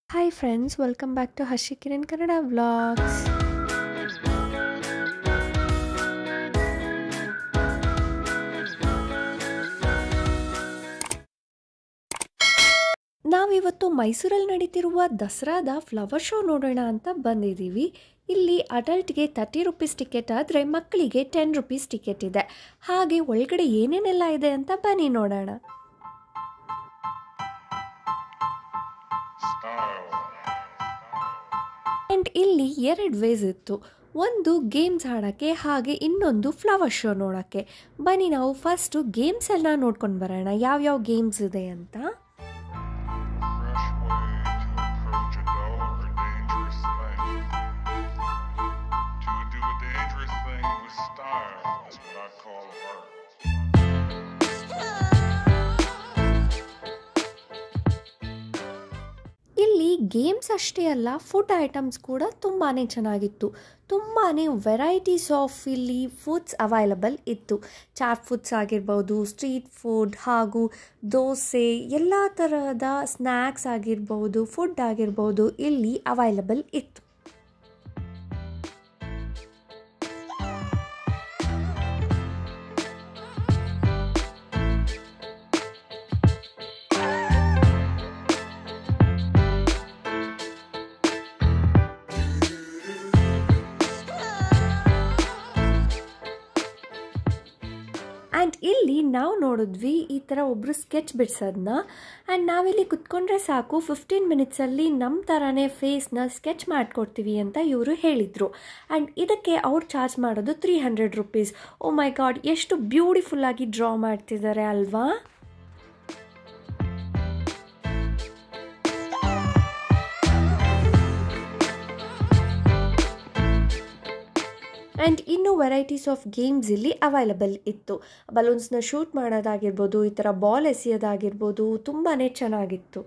Hi friends welcome back to Harshi Kiran Kannada vlogs ನಾವಿವತ್ತು ಮೈಸೂರಲ್ಲಿ ನಡೀತಿರುವ ದಸರಾದ flower show ನೋಡೋಣ ಅಂತ ಬಂದಿದ್ದೀವಿ ಇಲ್ಲಿ ಅಡಲ್ಟ್ಗೆ ತರ್ಟಿ ರುಪೀಸ್ ಟಿಕೆಟ್ ಆದರೆ ಮಕ್ಕಳಿಗೆ ಟೆನ್ ರುಪೀಸ್ ಟಿಕೆಟ್ ಇದೆ ಹಾಗೆ ಒಳಗಡೆ ಏನೇನೆಲ್ಲ ಇದೆ ಅಂತ ಬನ್ನಿ ನೋಡೋಣ ಆ್ಯಂಡ್ ಇಲ್ಲಿ ಎರಡು ವೇಸ್ ಇತ್ತು ಒಂದು ಗೇಮ್ಸ್ ಆಡೋಕ್ಕೆ ಹಾಗೆ ಇನ್ನೊಂದು ಫ್ಲವರ್ ಶೋ ನೋಡೋಕ್ಕೆ ಬನ್ನಿ ನಾವು ಫಸ್ಟು ಗೇಮ್ಸ್ ಎಲ್ಲ ನೋಡ್ಕೊಂಡು ಬರೋಣ ಯಾವ್ಯಾವ ಗೇಮ್ಸ್ ಇದೆ ಅಂತ fresh way to approach a dull or dangerous thing. To do a dangerous thing with style is what I call art. ಇಲ್ಲಿ ಗೇಮ್ಸ್ ಅಷ್ಟೇ ಅಲ್ಲ ಫುಡ್ ಐಟಮ್ಸ್ ಕೂಡ ತುಂಬಾ ಚೆನ್ನಾಗಿತ್ತು ತುಂಬಾ ವೆರೈಟೀಸ್ ಆಫ್ ಇಲ್ಲಿ ಫುಡ್ಸ್ ಅವೈಲಬಲ್ ಇತ್ತು ಚಾಟ್ ಫುಡ್ಸ್ ಆಗಿರ್ಬೋದು ಸ್ಟ್ರೀಟ್ ಫುಡ್ ಹಾಗೂ ದೋಸೆ ಎಲ್ಲ ತರಹದ ಸ್ನ್ಯಾಕ್ಸ್ ಆಗಿರ್ಬೋದು ಫುಡ್ ಆಗಿರ್ಬೋದು ಇಲ್ಲಿ ಅವೈಲಬಲ್ ಇತ್ತು ಆ್ಯಂಡ್ ಇಲ್ಲಿ ನಾವು ನೋಡಿದ್ವಿ ಈ ಥರ ಒಬ್ಬರು ಸ್ಕೆಚ್ ಬಿಡ್ಸೋದನ್ನ ಆ್ಯಂಡ್ ನಾವಿಲ್ಲಿ ಕುತ್ಕೊಂಡ್ರೆ ಸಾಕು ಫಿಫ್ಟೀನ್ ಮಿನಿಟ್ಸಲ್ಲಿ ನಮ್ಮ ಥರನೇ ಫೇಸ್ನ ಸ್ಕೆಚ್ ಮಾಡಿಕೊಡ್ತೀವಿ ಅಂತ ಇವರು ಹೇಳಿದರು ಆ್ಯಂಡ್ ಇದಕ್ಕೆ ಅವ್ರು ಚಾರ್ಜ್ ಮಾಡೋದು three hundred rupees oh my God ಎಷ್ಟು ಬ್ಯೂಟಿಫುಲ್ಲಾಗಿ ಡ್ರಾ ಮಾಡ್ತಿದ್ದಾರೆ ಅಲ್ವಾ ಆ್ಯಂಡ್ ಇನ್ನೂ ವೆರೈಟೀಸ್ ಆಫ್ ಗೇಮ್ಸ್ ಇಲ್ಲಿ ಅವೈಲಬಲ್ ಇತ್ತು ಬಲೂನ್ಸ್ನ ಶೂಟ್ ಮಾಡೋದಾಗಿರ್ಬೋದು ಈ ಥರ ಬಾಲ್ ಎಸೆಯೋದಾಗಿರ್ಬೋದು ತುಂಬಾ ಚೆನ್ನಾಗಿತ್ತು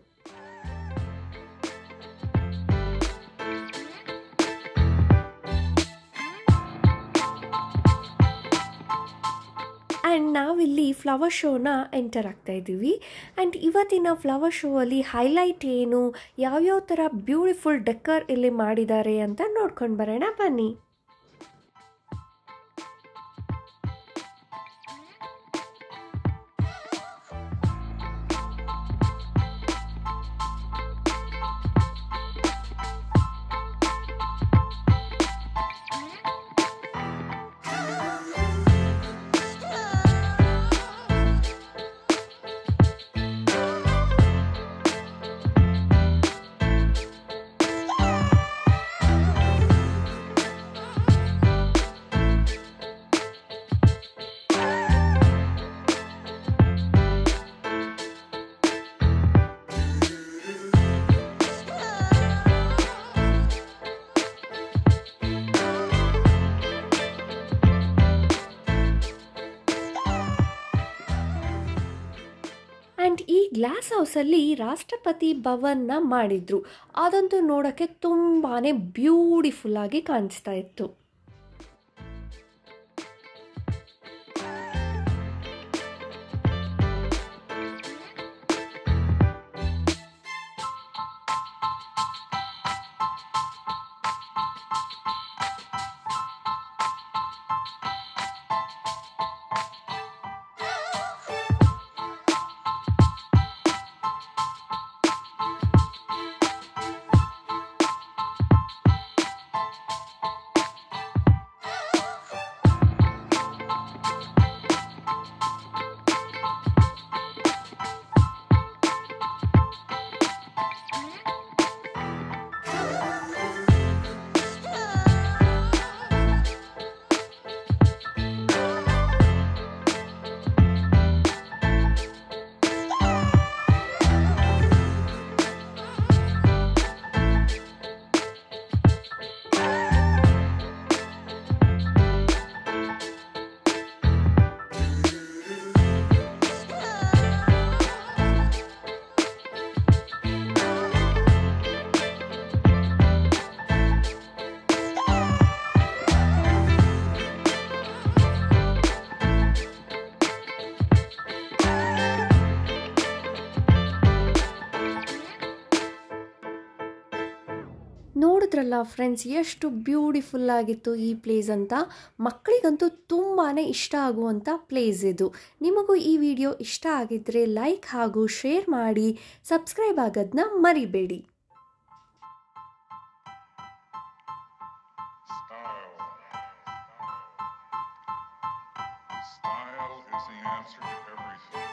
ಆ್ಯಂಡ್ ನಾವಿಲ್ಲಿ ಫ್ಲವರ್ ಶೋನ ಎಂಟರ್ ಆಗ್ತಾ ಇದ್ದೀವಿ ಆ್ಯಂಡ್ ಇವತ್ತಿನ ಫ್ಲವರ್ ಶೋ ಅಲ್ಲಿ ಹೈಲೈಟ್ ಏನು ಯಾವ್ಯಾವ ಥರ ಬ್ಯೂಟಿಫುಲ್ ಡೆಕ್ಕರ್ ಇಲ್ಲಿ ಮಾಡಿದ್ದಾರೆ ಅಂತ ನೋಡ್ಕೊಂಡು ಬರೋಣ ಬನ್ನಿ ಆ್ಯಂಡ್ ಈ ಗ್ಲಾಸ್ ಹೌಸಲ್ಲಿ ರಾಷ್ಟ್ರಪತಿ ಭವನ್ನ ಮಾಡಿದ್ರು ಅದಂತೂ ನೋಡೋಕ್ಕೆ ತುಂಬಾ ಬ್ಯೂಟಿಫುಲ್ಲಾಗಿ ಕಾಣಿಸ್ತಾ ಇತ್ತು ನೋಡಿದ್ರಲ್ಲ ಫ್ರೆಂಡ್ಸ್ ಎಷ್ಟು ಬ್ಯೂಟಿಫುಲ್ ಆಗಿತ್ತು ಈ ಪ್ಲೇಸ್ ಅಂತ ಮಕ್ಕಳಿಗಂತೂ ತುಂಬಾ ಇಷ್ಟ ಆಗುವಂಥ ಪ್ಲೇಸ್ ಇದು ನಿಮಗೂ ಈ ವಿಡಿಯೋ ಇಷ್ಟ ಆಗಿದ್ದರೆ ಲೈಕ್ ಹಾಗೂ ಶೇರ್ ಮಾಡಿ ಸಬ್ಸ್ಕ್ರೈಬ್ ಆಗೋದನ್ನ ಮರಿಬೇಡಿ Style. Style is the answer to everything.